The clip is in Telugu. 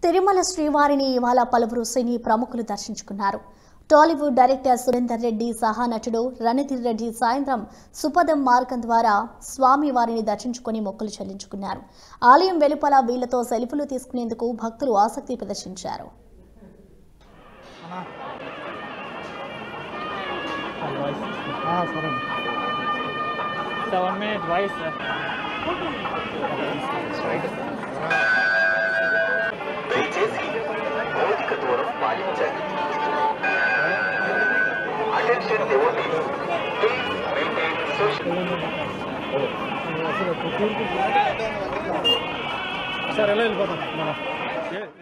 తిరుమల శ్రీవారిని ఇవాళ పలువురు సినీ ప్రముఖులు దర్శించుకున్నారు టాలీవుడ్ డైరెక్టర్ సురేందర్ రెడ్డి సహా నటుడు రణధీర్ రెడ్డి సాయంత్రం సుపదం మార్గం ద్వారా స్వామి వారిని దర్శించుకుని మొక్కులు చెల్లించుకున్నారు ఆలయం వెలుపల వీళ్లతో సెల్ఫీలు తీసుకునేందుకు భక్తులు ఆసక్తి ప్రదర్శించారు సరే సెవెన్ మినిట్స్ వాయిస్ సార్ దయచేసి భౌతిక దూరం పాటించండి attention devotees please maintain social sir ఎలా వెళ్ళిపోతాం మనం ఏ-